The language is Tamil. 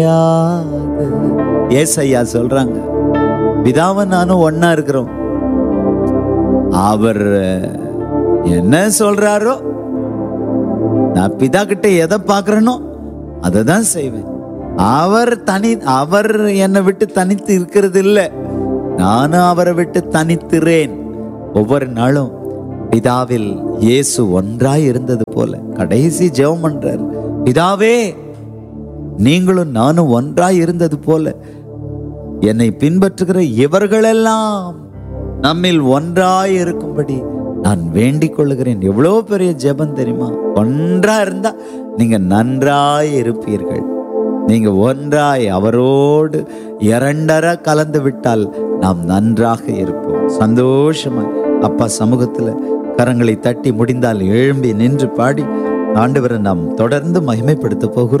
ஏசையா சொல்றாங்க பிதாவும் நானும் ஒன்னா இருக்கிறோம் அவர் என்ன சொல்றாரோ நான் பிதா கிட்ட எதை பார்க்கறேனோ அதை தான் செய்வேன் அவர் தனி அவர் என்னை விட்டு தனித்து இருக்கிறது இல்லை நானும் அவரை விட்டு தனித்துறேன் ஒவ்வொரு நாளும் பிதாவில் இயேசு ஒன்றாய் இருந்தது போல கடைசி ஜெபம் பண்றார் பிதாவே நீங்களும் நானும் ஒன்றாய் இருந்தது போல என்னை பின்பற்றுகிற இவர்களெல்லாம் நம்மில் ஒன்றாய் இருக்கும்படி நான் வேண்டிக் கொள்ளுகிறேன் எவ்வளோ பெரிய ஜெபம் தெரியுமா ஒன்றா இருந்தா நீங்க நன்றாய் இருப்பீர்கள் நீங்க ஒன்றாய் அவரோடு இரண்டர கலந்து விட்டால் நாம் நன்றாக இருப்போம் சந்தோஷமாய் அப்பா சமூகத்துல கரங்களை தட்டி முடிந்தால் எழும்பி நின்று பாடி ஆண்டவரை நாம் தொடர்ந்து மகிமைப்படுத்த போகிறோம்